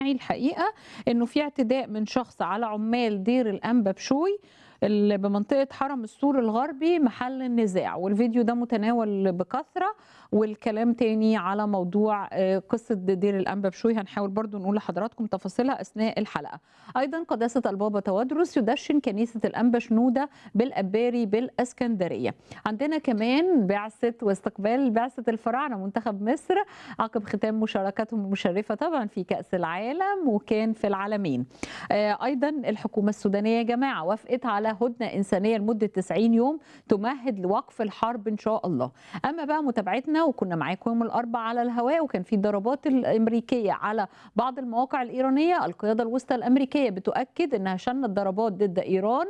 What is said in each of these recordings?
الحقيقة إنه في اعتداء من شخص على عمال دير الأنبا بشوي اللي بمنطقة حرم السور الغربي محل النزاع والفيديو ده متناول بكثرة والكلام تاني على موضوع آه، قصة دير الأنبا بشوي هنحاول برضو نقول لحضراتكم تفاصيلها أثناء الحلقة أيضا قداسة البابا توادرس يدشن كنيسة الأنبا شنودة بالأباري بالأسكندرية عندنا كمان بعثة واستقبال بعثة الفراعنة منتخب مصر عقب ختام مشاركتهم المشرفة طبعا في كأس العالم وكان في العالمين آه، أيضا الحكومة السودانية يا جماعة وافقت على هدنة إنسانية لمدة 90 يوم تمهد لوقف الحرب إن شاء الله أما بقى متابعتنا وكنا معاكم يوم الأربعاء على الهواء وكان في ضربات الأمريكية على بعض المواقع الإيرانية القيادة الوسطى الأمريكية بتؤكد أنها شنت ضربات ضد إيران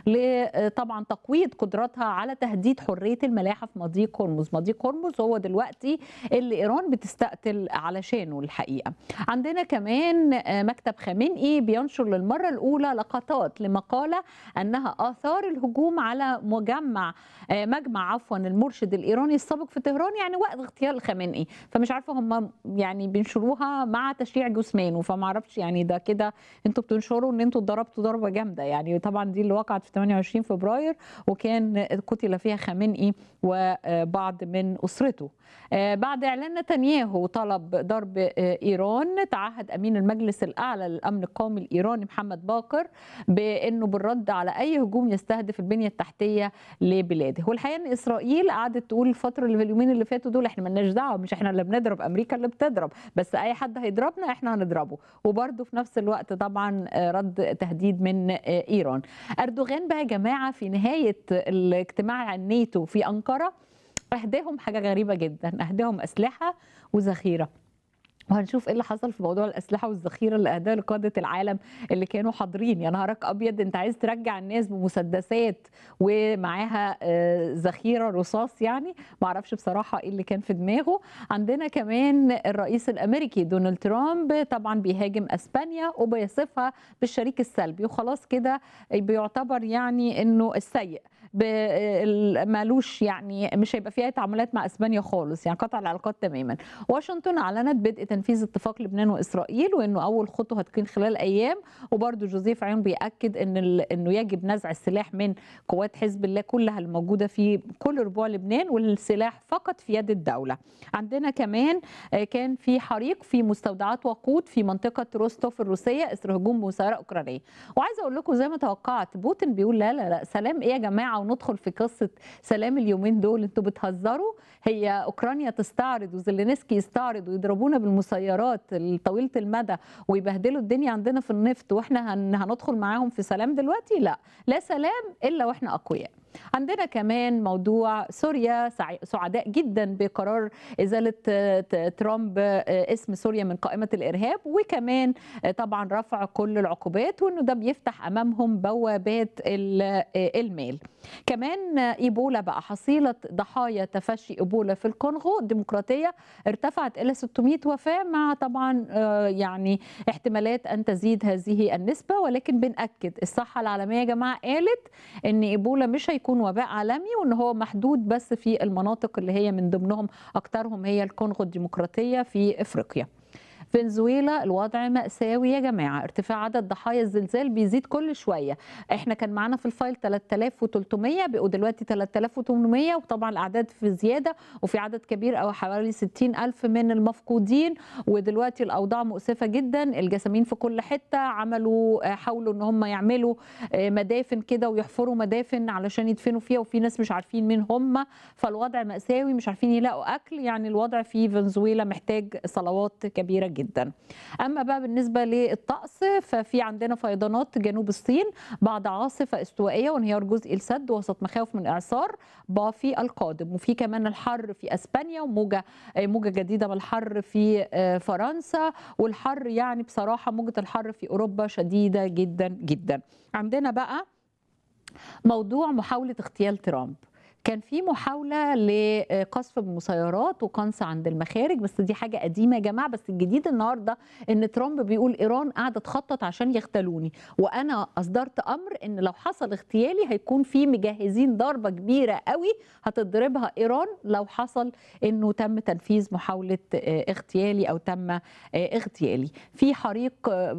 ل- طبعا تقويض قدرتها على تهديد حرية الملاحة في مضيق هرمز مضيق هرمز هو دلوقتي اللي إيران بتستقتل علشانه الحقيقة عندنا كمان آه، مكتب خامنئي بينشر للمرة الأولى لقطات لمقالة أنها آثار الهجوم على مجمع آه، مجمع عفوا المرشد الإيراني السابق في طهران يعني وقت اغتيال خامنئي فمش عارفة هم يعني بينشروها مع تشييع جثمانه فما اعرفش يعني ده كده انتوا بتنشروا ان انتوا ضربتوا ضربة جامدة يعني طبعا دي اللي وقعت في 28 فبراير وكان قتل فيها خامنئي وبعض من أسرته آه، بعد إعلان نتنياهو طلب ضرب آه، إيران تعهد أمين المجلس الأعلى للأمن القومي الإيراني محمد باقر بأنه بالرد على أي هجوم يستهدف البنية التحتية لبلاده والحقيقة أن إسرائيل قعدت تقول الفترة اللي في اليومين اللي فاتوا دول إحنا ملناش دعوة مش إحنا اللي بنضرب أمريكا اللي بتضرب بس أي حد هيضربنا إحنا هنضربه وبرده في نفس الوقت طبعا آه، رد تهديد من آه، إيران أردوغان بقى يا جماعة في نهاية الاجتماع الناتو في أنقرة أهداهم حاجة غريبة جدا أهداهم أسلحة وذخيرة وهنشوف ايه اللي حصل في موضوع الاسلحه والذخيره اللي اهداها لقاده العالم اللي كانوا حاضرين يا نهارك ابيض انت عايز ترجع الناس بمسدسات ومعاها آه، ذخيره رصاص يعني ما اعرفش بصراحه ايه اللي كان في دماغه عندنا كمان الرئيس الامريكي دونالد ترامب طبعا بيهاجم اسبانيا وبيصفها بالشريك السلبي وخلاص كده بيعتبر يعني انه السيء ب- ال- مالوش يعني مش هيبقى فيها تعاملات مع اسبانيا خالص يعني قطع العلاقات تماما واشنطن اعلنت بدء تنفيذ اتفاق لبنان واسرائيل وانه اول خطوه هتكون خلال ايام وبرده جوزيف عيون بياكد ان ال- انه يجب نزع السلاح من قوات حزب الله كلها الموجوده في كل ربوع لبنان والسلاح فقط في يد الدوله عندنا كمان آه، كان في حريق في مستودعات وقود في منطقه روستوف الروسيه اثر هجوم مسيره اوكرانيه وعايزه اقول لكم زي ما توقعت بوتين بيقول لا لا لا سلام ايه يا جماعه وندخل في قصه سلام اليومين دول انتوا بتهزروا هي اوكرانيا تستعرض وزيلينسكي يستعرض ويضربونا بالمسيرات طويله المدى ويبهدلوا الدنيا عندنا في النفط واحنا هن- هندخل معاهم في سلام دلوقتي لا لا سلام الا واحنا اقوياء عندنا كمان موضوع سوريا سع- سعداء جدا بقرار ازاله آه، ت- ترامب آه، اسم سوريا من قائمه الارهاب وكمان آه، طبعا رفع كل العقوبات وانه ده بيفتح امامهم بوابات ال- آه، المال كمان آه، ايبولا بقى حصيله ضحايا تفشي ايبولا في الكونغو الديمقراطيه ارتفعت الى 600 وفاه مع طبعا آه، يعني احتمالات ان تزيد هذه النسبه ولكن بنأكد الصحه العالميه يا جماعه قالت ان ايبولا مش هيكون وباء عالمي وان هو محدود بس في المناطق اللي هي من ضمنهم اكثرهم هي الكونغو الديمقراطيه في افريقيا فنزويلا الوضع مأساوي يا جماعة ارتفاع عدد ضحايا الزلزال بيزيد كل شوية احنا كان معانا في الفايل 3300 بقوا دلوقتي 3800 وطبعا الأعداد في زيادة وفي عدد كبير أو حوالي 60 ألف من المفقودين ودلوقتي الأوضاع مؤسفة جدا الجسامين في كل حتة عملوا آه، حاولوا ان هم يعملوا آه، مدافن كده ويحفروا مدافن علشان يدفنوا فيها وفي ناس مش عارفين مين هم فالوضع مأساوي مش عارفين يلاقوا أكل يعني الوضع في فنزويلا محتاج صلوات كبيرة جدا أما بقى بالنسبة للطقس ففي عندنا فيضانات جنوب الصين بعد عاصفة استوائية وانهيار جزء السد وسط مخاوف من إعصار بافي القادم وفي كمان الحر في أسبانيا وموجة آه، موجة جديدة من الحر في آه، فرنسا والحر يعني بصراحة موجة الحر في أوروبا شديدة جدا جدا عندنا بقى موضوع محاولة اغتيال ترامب كان في محاولة لقصف بالمسيرات وقنص عند المخارج بس دي حاجة قديمة يا جماعة بس الجديد النهاردة ان ترامب بيقول ايران قاعدة تخطط عشان يغتالوني وانا اصدرت امر ان لو حصل اغتيالي هيكون في مجهزين ضربة كبيرة قوي هتضربها ايران لو حصل انه تم تنفيذ محاولة اغتيالي او تم اغتيالي في حريق